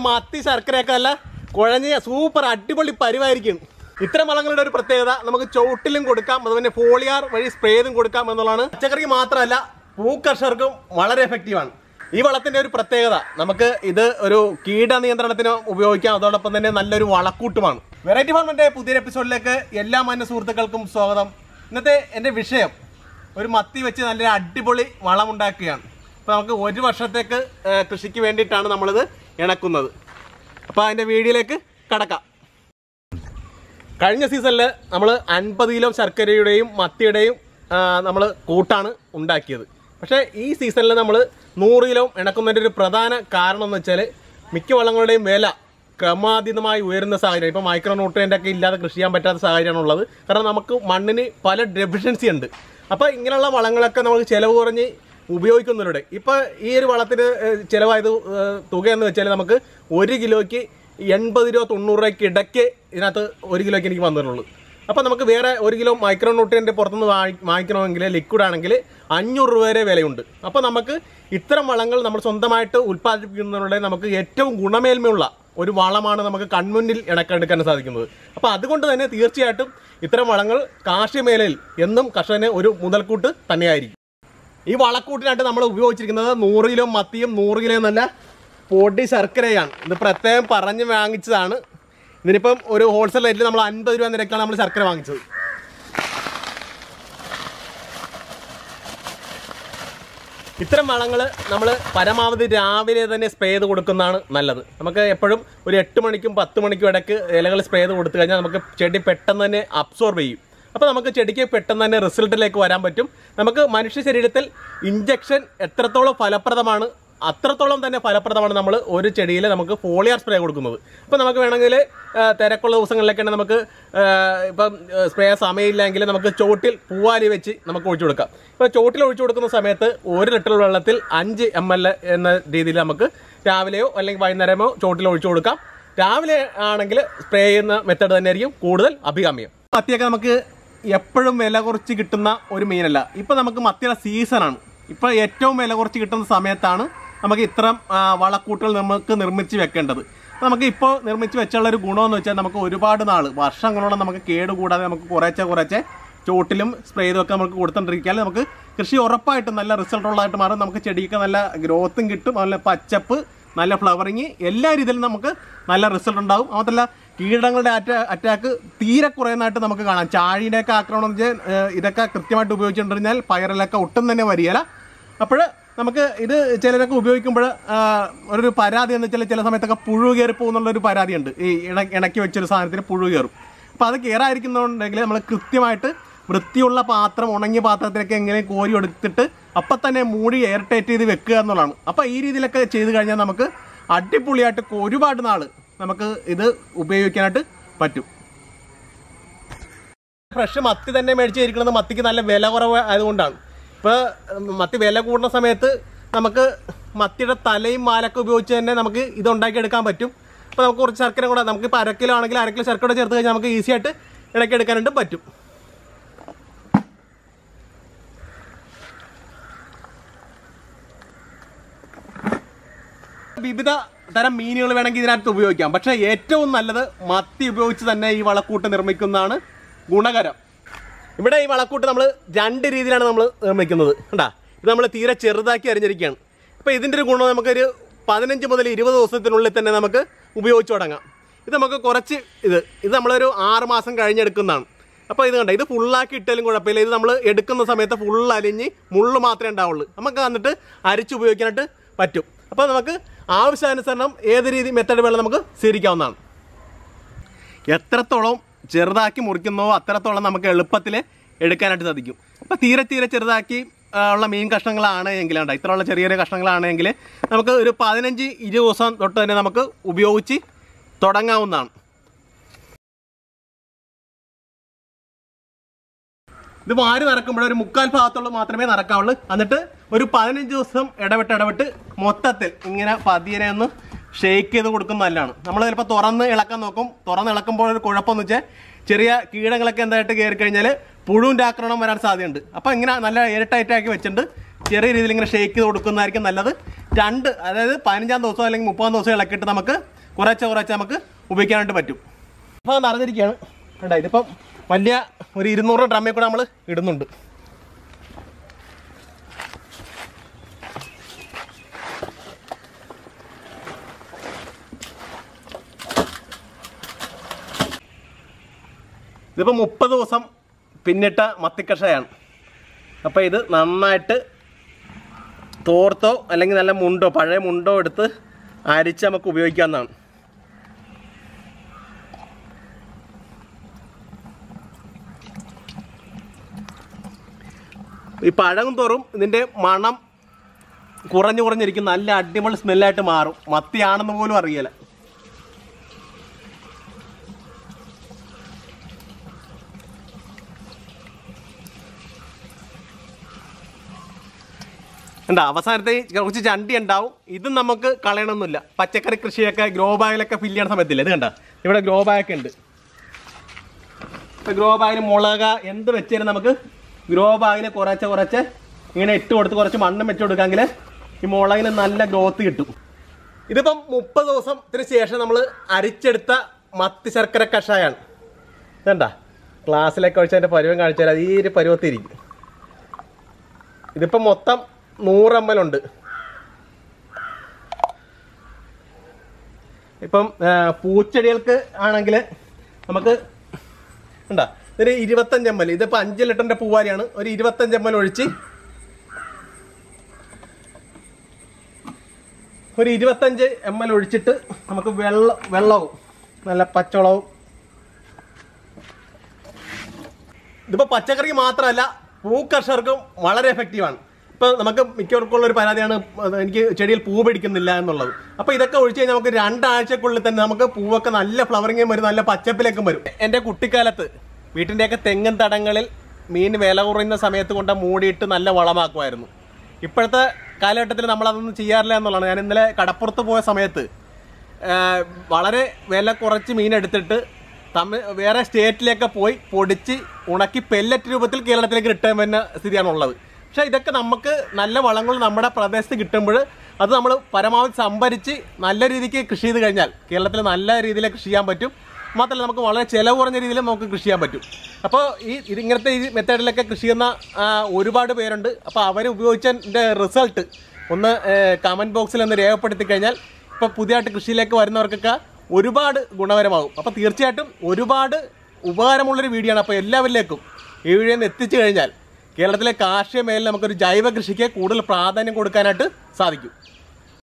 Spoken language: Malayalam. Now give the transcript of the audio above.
മത്തി ശർക്കരയൊക്കെ അല്ല കുഴഞ്ഞ സൂപ്പർ അടിപൊളി പരിവായിരിക്കും ഇത്തരം വളങ്ങളുടെ ഒരു പ്രത്യേകത നമുക്ക് ചുവട്ടിലും കൊടുക്കാം അതുപോലെ ഫോളിയാർ വഴി സ്പ്രേ ചെയ്തും കൊടുക്കാം എന്നുള്ളതാണ് പച്ചക്കറിക്ക് മാത്രമല്ല പൂക്കർഷകർക്കും വളരെ എഫക്റ്റീവാണ് ഈ വളത്തിന്റെ ഒരു പ്രത്യേകത നമുക്ക് ഇത് ഒരു കീട നിയന്ത്രണത്തിന് ഉപയോഗിക്കാം അതോടൊപ്പം തന്നെ നല്ലൊരു വളക്കൂട്ടുമാണ് വെറൈറ്റി ഫാർമിന്റെ പുതിയൊരു എപ്പിസോഡിലേക്ക് എല്ലാ മാന്യ സുഹൃത്തുക്കൾക്കും സ്വാഗതം ഇന്നത്തെ എൻ്റെ വിഷയം ഒരു മത്തി വെച്ച് നല്ലൊരു അടിപൊളി വളം ഉണ്ടാക്കുകയാണ് അപ്പോൾ നമുക്ക് ഒരു വർഷത്തേക്ക് ഏ, കൃഷിക്ക് വേണ്ടിയിട്ടാണ് നമ്മളിത് ഇണക്കുന്നത് അപ്പോൾ അതിൻ്റെ വീഡിയോയിലേക്ക് കടക്കാം കഴിഞ്ഞ സീസണിൽ നമ്മൾ അൻപത് കിലോ ശർക്കരയുടെയും മത്തിയുടെയും നമ്മൾ കൂട്ടാണ് ഉണ്ടാക്കിയത് പക്ഷേ ഈ സീസണിൽ നമ്മൾ നൂറ് കിലോ ഇണക്കുന്നതിൻ്റെ ഒരു പ്രധാന കാരണം എന്ന് വെച്ചാൽ മിക്ക വളങ്ങളുടെയും വില ക്രമാതീതമായി ഉയരുന്ന സാഹചര്യം ഇപ്പോൾ മൈക്രോ ന്യൂട്രിയൻ്റ് ഒക്കെ ഇല്ലാതെ കൃഷി ചെയ്യാൻ പറ്റാത്ത സാഹചര്യമാണ് ഉള്ളത് കാരണം നമുക്ക് മണ്ണിന് പല ഡെഫിഷ്യൻസി ഉണ്ട് അപ്പോൾ ഇങ്ങനെയുള്ള വളങ്ങളൊക്കെ നമുക്ക് ചിലവ് കുറഞ്ഞ് ഉപയോഗിക്കുന്നവരുടെ ഇപ്പോൾ ഈ ഒരു വളത്തിന് ഏഹ്, ചിലവായത് ഏഹ്, തുക എന്ന് വെച്ചാൽ നമുക്ക് ഒരു കിലോയ്ക്ക് എൺപത് രൂപ തൊണ്ണൂറ് രൂപയ്ക്ക് ഇടയ്ക്ക് ഇതിനകത്ത് ഒരു കിലോയ്ക്ക് എനിക്ക് വന്നിട്ടുള്ളൂ അപ്പോൾ നമുക്ക് വേറെ ഒരു കിലോ മൈക്രോ ന്യൂട്രിയൻ്റ് പുറത്തുനിന്ന് വാങ്ങി വാങ്ങിക്കണമെങ്കിൽ ലിക്വിഡ് ആണെങ്കിൽ അഞ്ഞൂറ് രൂപ വരെ വിലയുണ്ട് അപ്പോൾ നമുക്ക് ഇത്തരം വളങ്ങൾ നമ്മൾ സ്വന്തമായിട്ട് ഉൽപ്പാദിപ്പിക്കുന്നതിലൂടെ നമുക്ക് ഏറ്റവും ഗുണമേന്മയുള്ള ഒരു വളമാണ് നമുക്ക് കൺമുന്നിൽ ഇണക്കെടുക്കാൻ സാധിക്കുന്നത് അപ്പോൾ അതുകൊണ്ട് തന്നെ തീർച്ചയായിട്ടും ഇത്തരം വളങ്ങൾ കാർഷിക മേഖലയിൽ എന്നും കർഷകന് ഒരു മുതൽക്കൂട്ട് തന്നെയായിരിക്കും ഈ വളക്കൂട്ടിനായിട്ട് നമ്മൾ ഉപയോഗിച്ചിരിക്കുന്നത് നൂറ് കിലോ മത്തിയും നൂറ് കിലോ എന്നല്ല പൊടി ശർക്കരയാണ് ഇത് പ്രത്യേകം പറഞ്ഞ് വാങ്ങിച്ചതാണ് ഇതിനിപ്പം ഒരു ഹോൾസെയിൽ റേറ്റിൽ നമ്മൾ അൻപത് രൂപ നിരക്കാണ് നമ്മൾ ശർക്കര വാങ്ങിച്ചത് ഇത്തരം വളങ്ങൾ നമ്മൾ പരമാവധി രാവിലെ തന്നെ സ്പ്രേ ചെയ്ത് കൊടുക്കുന്നതാണ് നല്ലത് നമുക്ക് എപ്പോഴും ഒരു എട്ട് മണിക്കും പത്ത് മണിക്കും ഇടയ്ക്ക് ഇലകൾ സ്പ്രേ ചെയ്ത് കൊടുത്തു കഴിഞ്ഞാൽ നമുക്ക് ചെടി പെട്ടെന്ന് തന്നെ അബ്സോർബ് ചെയ്യും അപ്പോൾ നമുക്ക് ചെടിക്ക് പെട്ടെന്ന് തന്നെ റിസൾട്ടിലേക്ക് വരാൻ പറ്റും നമുക്ക് മനുഷ്യ ശരീരത്തിൽ ഇഞ്ചക്ഷൻ എത്രത്തോളം ഫലപ്രദമാണ് അത്രത്തോളം തന്നെ ഫലപ്രദമാണ് നമ്മൾ ഒരു ചെടിയിൽ നമുക്ക് ഫോളിയാർ സ്പ്രേ കൊടുക്കുന്നത് അപ്പോൾ നമുക്ക് വേണമെങ്കിൽ ആ, തിരക്കുള്ള ദിവസങ്ങളിലൊക്കെ നമുക്ക് ആ, ഇപ്പം സ്പ്രേ സമയമില്ലെങ്കിൽ നമുക്ക് ചോട്ടിൽ പൂവാലി വെച്ച് നമുക്ക് ഒഴിച്ചു കൊടുക്കാം ഇപ്പോൾ ചോട്ടിൽ ഒഴിച്ചു കൊടുക്കുന്ന സമയത്ത് ഒരു ലിറ്റർ വെള്ളത്തിൽ അഞ്ച് എം എൽ എന്ന രീതിയിൽ നമുക്ക് രാവിലെയോ അല്ലെങ്കിൽ വൈകുന്നേരമോ ചോട്ടിൽ ഒഴിച്ചു കൊടുക്കാം രാവിലെ ആണെങ്കിൽ സ്പ്രേ ചെയ്യുന്ന മെത്തേഡ് തന്നെയായിരിക്കും കൂടുതൽ അഭികാമ്യം മത്തിയൊക്കെ നമുക്ക് എപ്പോഴും വില കുറച്ച് കിട്ടുന്ന ഒരു മീനല്ല ഇപ്പം നമുക്ക് മത്തിയുടെ സീസണാണ് ഇപ്പോൾ ഏറ്റവും വില കുറച്ച് കിട്ടുന്ന സമയത്താണ് നമുക്ക് ഇത്തരം ആ, വളക്കൂട്ടുകൾ നമുക്ക് നിർമ്മിച്ച് വെക്കേണ്ടത് അപ്പോൾ നമുക്ക് ഇപ്പോൾ നിർമ്മിച്ച് വെച്ചുള്ള ഒരു ഗുണമെന്ന് വെച്ചാൽ നമുക്ക് ഒരുപാട് നാൾ വർഷങ്ങളോളം നമുക്ക് കേടുകൂടാതെ നമുക്ക് കുറേശ്ശെ കുറേശ്ശെ ചോട്ടിലും സ്പ്രേ ചെയ്തൊക്കെ നമുക്ക് കൊടുത്തോണ്ടിരിക്കാൻ നമുക്ക് കൃഷി ഉറപ്പായിട്ടും നല്ല റിസൾട്ട് ഉള്ളതായിട്ട് മാറും നമുക്ക് ചെടിക്ക് നല്ല ഗ്രോത്തും കിട്ടും നല്ല പച്ചപ്പ് നല്ല ഫ്ലവറിങ് എല്ലാ രീതിയിലും നമുക്ക് നല്ല റിസൾട്ട് ഉണ്ടാകും മാത്രമല്ല കീടങ്ങളുടെ അറ്റ അറ്റാക്ക് തീരെ കുറയുന്നതായിട്ട് നമുക്ക് കാണാം ചാഴിയുടെയൊക്കെ ആക്രമണം എന്ന് വെച്ചാൽ ഏഹ്, ഇതൊക്കെ കൃത്യമായിട്ട് ഉപയോഗിച്ചുകൊണ്ടിരുന്നാൽ പയറിലൊക്കെ ഒട്ടും തന്നെ വരികയില്ല അപ്പോൾ നമുക്ക് ഇത് ചിലരൊക്കെ ഉപയോഗിക്കുമ്പോൾ ഒരു പരാതി എന്ന് വെച്ചാൽ ചില സമയത്തൊക്കെ പുഴു കയറി പോകുന്നുള്ളൊരു പരാതിയുണ്ട് ഈ ഇണ ഇണക്കി വെച്ചൊരു സാധനത്തിന് പുഴു കയറും അപ്പോൾ അത് കയറാതിരിക്കുന്നുണ്ടെങ്കിൽ നമ്മൾ കൃത്യമായിട്ട് വൃത്തിയുള്ള പാത്രം ഉണങ്ങിയ പാത്രത്തിലൊക്കെ എങ്ങനെ കോരി എടുത്തിട്ട് അപ്പം തന്നെ മൂടി എയർ ടൈറ്റ് ചെയ്ത് വെക്കുക എന്നുള്ളതാണ് അപ്പോൾ ഈ രീതിയിലൊക്കെ ചെയ്ത് കഴിഞ്ഞാൽ നമുക്ക് അടിപൊളിയായിട്ട് ഒരുപാട് നാൾ നമുക്ക് ഇത് ഉപയോഗിക്കാനായിട്ട് പറ്റും ഫ്രഷ് മത്തി തന്നെ മേടിച്ചിരിക്കുന്നത് മത്തിക്ക് നല്ല വില കുറവ് ആയതുകൊണ്ടാണ് ഇപ്പോൾ മത്തി വില കൂടുന്ന സമയത്ത് നമുക്ക് മത്തിയുടെ തലയും മാലൊക്കെ ഉപയോഗിച്ച് തന്നെ നമുക്ക് ഇത് ഉണ്ടാക്കിയെടുക്കാൻ പറ്റും അപ്പോൾ നമുക്ക് കുറച്ച് ശർക്കര കൂടെ നമുക്ക് ഇപ്പോൾ അര കിലോ ആണെങ്കിൽ അര കിലോ ശർക്കര കൂടെ ചേർത്ത് കഴിഞ്ഞാൽ നമുക്ക് ഈസി ആയിട്ട് ഇടയ്ക്കെടുക്കാനായിട്ട് പറ്റും വിവിധ തരം മീനുകൾ വേണമെങ്കിൽ ഇതിനകത്ത് ഉപയോഗിക്കാം പക്ഷേ ഏറ്റവും നല്ലത് മത്തി ഉപയോഗിച്ച് തന്നെ ഈ വളക്കൂട്ട് നിർമ്മിക്കുന്നതാണ് ഗുണകരം ഇവിടെ ഈ വളക്കൂട്ട് നമ്മൾ രണ്ട് രീതിയിലാണ് നമ്മൾ നിർമ്മിക്കുന്നത് കണ്ടാ ഇത് നമ്മൾ തീരെ ചെറുതാക്കി അരിഞ്ഞിരിക്കുകയാണ് അപ്പോൾ ഇതിൻ്റെ ഒരു ഗുണം നമുക്കൊരു പതിനഞ്ച് മുതൽ ഇരുപത് ദിവസത്തിനുള്ളിൽ തന്നെ നമുക്ക് ഉപയോഗിച്ച് തുടങ്ങാം ഇത് നമുക്ക് കുറച്ച് ഇത് ഇത് നമ്മളൊരു ആറ് മാസം കഴിഞ്ഞെടുക്കുന്നതാണ് അപ്പോൾ ഇത് കണ്ട ഇത് ഫുള്ളാക്കി ഇട്ടാലും കുഴപ്പമില്ല ഇത് നമ്മൾ എടുക്കുന്ന സമയത്ത് ഫുൾ അലിഞ്ഞ് മുള്ള് മാത്രമേ ഉണ്ടാവുള്ളൂ നമുക്ക് വന്നിട്ട് അരിച്ച് ഉപയോഗിക്കാനായിട്ട് പറ്റും അപ്പോൾ നമുക്ക് ആവശ്യാനുസരണം ഏത് രീതി മെത്തേഡ് വേണം നമുക്ക് സ്വീകരിക്കാവുന്നതാണ് എത്രത്തോളം ചെറുതാക്കി മുറിക്കുന്നോ അത്രത്തോളം നമുക്ക് എളുപ്പത്തിൽ എടുക്കാനായിട്ട് സാധിക്കും അപ്പോൾ തീരെ തീരെ ചെറുതാക്കി ആ, ഉള്ള മീൻ കഷ്ണങ്ങളാണ് എങ്കിൽ ഉണ്ട് ഇത്രയുള്ള ചെറിയ ചെറിയ കഷ്ണങ്ങളാണെങ്കിൽ നമുക്ക് ഒരു പതിനഞ്ച് ഇരുപത് ദിവസം തൊട്ട് തന്നെ നമുക്ക് ഉപയോഗിച്ച് തുടങ്ങാവുന്നതാണ് ഇത് വാരി നടക്കുമ്പോൾ ഒരു മുക്കാൽ ഭാഗത്തുള്ള മാത്രമേ നടക്കാവുള്ളൂ എന്നിട്ട് ഒരു പതിനഞ്ച് ദിവസം ഇടവിട്ട് ഇടവിട്ട് മൊത്തത്തിൽ ഇങ്ങനെ പതിയെ ഒന്ന് ഷേക്ക് ചെയ്ത് കൊടുക്കുന്നത് നല്ലതാണ് നമ്മൾ ചിലപ്പോൾ തുറന്ന് ഇളക്കാൻ നോക്കും തുറന്ന് ഇളക്കുമ്പോൾ ഒരു കുഴപ്പമെന്ന് വെച്ചാൽ ചെറിയ കീടങ്ങളൊക്കെ എന്തായിട്ട് കയറി കഴിഞ്ഞാൽ പുഴുവിൻ്റെ ആക്രമണം വരാൻ സാധ്യതയുണ്ട് അപ്പോൾ ഇങ്ങനെ നല്ല എയർ ടൈറ്റ് ആക്കി വെച്ചിട്ടുണ്ട് ചെറിയ രീതിയിൽ ഇങ്ങനെ ഷേക്ക് ചെയ്ത് കൊടുക്കുന്നതായിരിക്കും നല്ലത് രണ്ട് അതായത് പതിനഞ്ചാം ദിവസം അല്ലെങ്കിൽ മുപ്പതാം ദിവസം ഇളക്കിയിട്ട് നമുക്ക് കുറച്ച് കുറച്ച് നമുക്ക് ഉപയോഗിക്കാനായിട്ട് പറ്റും അപ്പോൾ നിറഞ്ഞിരിക്കുകയാണ് കണ്ടോ ഇതിപ്പം വലിയ ഒരു ഇരുന്നൂറ് ഡ്രമ്മിൽ കൂടെ നമ്മൾ ഇടുന്നുണ്ട് ഇതിപ്പോൾ മുപ്പത് ദിവസം പിന്നിട്ട മത്തിക്കഷയാണ് അപ്പോൾ ഇത് നന്നായിട്ട് തോർത്തോ അല്ലെങ്കിൽ നല്ല മുണ്ടോ പഴയ മുണ്ടോ എടുത്ത് അരിച്ച് നമുക്ക് ഉപയോഗിക്കാവുന്നതാണ് ഈ പഴം തോറും ഇതിൻ്റെ മണം കുറഞ്ഞു കുറഞ്ഞിരിക്കും നല്ല അടിപൊളി സ്മെല്ലായിട്ട് മാറും മത്തിയാണെന്ന് പോലും അറിയില്ല ഉണ്ടാ അവസാനത്തെ ഈ കുറച്ച് ചണ്ടി ഉണ്ടാവും ഇതും നമുക്ക് കളയണമെന്നില്ല പച്ചക്കറി കൃഷിയൊക്കെ ഗ്രോ ബാഗിലൊക്കെ ഫില്ല് ചെയ്യണ സമയത്തില്ല ഇത് കണ്ട ഇവിടെ ഗ്രോ ബാഗൊക്കെ ഉണ്ട് ഇപ്പൊ ഗ്രോ ബാഗിന് മുളക എന്ത് വെച്ചാലും നമുക്ക് ഗ്രോ ബാഗിന് കുറച്ച് കുറച്ച് ഇങ്ങനെ ഇട്ട് കൊടുത്ത് കുറച്ച് മണ്ണും വെച്ച് കൊടുക്കാമെങ്കിൽ ഈ മുളകിന് നല്ല ഗ്രോത്ത് കിട്ടും ഇതിപ്പം മുപ്പത് ദിവസത്തിന് ശേഷം നമ്മൾ അരിച്ചെടുത്ത മത്തി ശർക്കര കഷായാണ് ഇതണ്ട ഗ്ലാസ്സിലൊക്കെ ഒഴിച്ച് അതിൻ്റെ പരുവം കാണിച്ചാൽ അത് ഈ ഒരു പരുവത്തിരിക്കും ഇതിപ്പം മൊത്തം നൂറ് എം എൽ ഉണ്ട് ഇപ്പം ആ, പൂച്ചെടികൾക്ക് ആണെങ്കിൽ നമുക്ക് ഉണ്ടാ ഇതൊരു ഇരുപത്തഞ്ച് എം എൽ ഇതിപ്പോൾ അഞ്ച് ലിറ്ററിൻ്റെ പൂവാരിയാണ് ഒരു ഇരുപത്തഞ്ച് എം എൽ ഒഴിച്ച് ഒരു ഇരുപത്തഞ്ച് എം എൽ ഒഴിച്ചിട്ട് നമുക്ക് വെള്ളം വെള്ളവും നല്ല പച്ചവളവും ഇതിപ്പോൾ പച്ചക്കറി മാത്രമല്ല പൂക്കർഷകർക്കും വളരെ എഫക്റ്റീവാണ് ഇപ്പോൾ നമുക്ക് മിക്കവർക്കും ഉള്ള ഒരു പരാതിയാണ് അത് എനിക്ക് ചെടിയിൽ പൂ പിടിക്കുന്നില്ല എന്നുള്ളത് അപ്പോൾ ഇതൊക്കെ ഒഴിച്ച് കഴിഞ്ഞാൽ നമുക്ക് രണ്ടാഴ്ചക്കുള്ളിൽ തന്നെ നമുക്ക് പൂവൊക്കെ നല്ല ഫ്ലവറിങ്ങും വരും നല്ല പച്ചപ്പിലേക്കും വരും എൻ്റെ കുട്ടിക്കാലത്ത് വീട്ടിൻ്റെയൊക്കെ തെങ്ങൻ തടങ്ങളിൽ മീൻ വില കുറയുന്ന സമയത്ത് കൊണ്ട് മൂടിയിട്ട് നല്ല വളമാക്കുമായിരുന്നു ഇപ്പോഴത്തെ കാലഘട്ടത്തിൽ നമ്മളതൊന്നും ചെയ്യാറില്ല എന്നുള്ളതാണ് ഞാൻ ഇന്നലെ കടപ്പുറത്ത് പോയ സമയത്ത് ആ, വളരെ വില കുറച്ച് മീൻ എടുത്തിട്ട് തമിഴ് വേറെ സ്റ്റേറ്റിലേക്ക് പോയി പൊടിച്ച് ഉണക്കി പെല്ലറ്റ് രൂപത്തിൽ കേരളത്തിലേക്ക് റിട്ടേൺ വരുന്ന സ്ഥിതിയാണുള്ളത് പക്ഷേ ഇതൊക്കെ നമുക്ക് നല്ല വളങ്ങൾ നമ്മുടെ പ്രദേശത്ത് കിട്ടുമ്പോൾ അത് നമ്മൾ പരമാവധി സംഭരിച്ച് നല്ല രീതിക്ക് കൃഷി ചെയ്ത് കഴിഞ്ഞാൽ കേരളത്തിൽ നല്ല രീതിയിൽ കൃഷി ചെയ്യാൻ പറ്റും മാത്രമല്ല നമുക്ക് വളരെ ചിലവ് കുറഞ്ഞ രീതിയിൽ നമുക്ക് കൃഷി ചെയ്യാൻ പറ്റും അപ്പോൾ ഈ ഇത് ഇങ്ങനത്തെ ഈ മെത്തേഡിലൊക്കെ കൃഷി ചെയ്യുന്ന ആ, ഒരുപാട് പേരുണ്ട് അപ്പോൾ അവർ ഉപയോഗിച്ചതിൻ്റെ റിസൾട്ട് ഒന്ന് കമൻറ്റ് ബോക്സിൽ ഒന്ന് രേഖപ്പെടുത്തി കഴിഞ്ഞാൽ ഇപ്പോൾ പുതിയതായിട്ട് കൃഷിയിലേക്ക് വരുന്നവർക്കൊക്കെ ഒരുപാട് ഗുണകരമാകും അപ്പോൾ തീർച്ചയായിട്ടും ഒരുപാട് ഉപകാരമുള്ളൊരു വീഡിയോ ആണ് അപ്പോൾ എല്ലാവരിലേക്കും ഈ വീഡിയോ ഒന്ന് എത്തിച്ചു കഴിഞ്ഞാൽ കേരളത്തിലെ കാർഷിക മേഖലയിൽ നമുക്കൊരു ജൈവ കൃഷിക്ക് കൂടുതൽ പ്രാധാന്യം കൊടുക്കാനായിട്ട് സാധിക്കും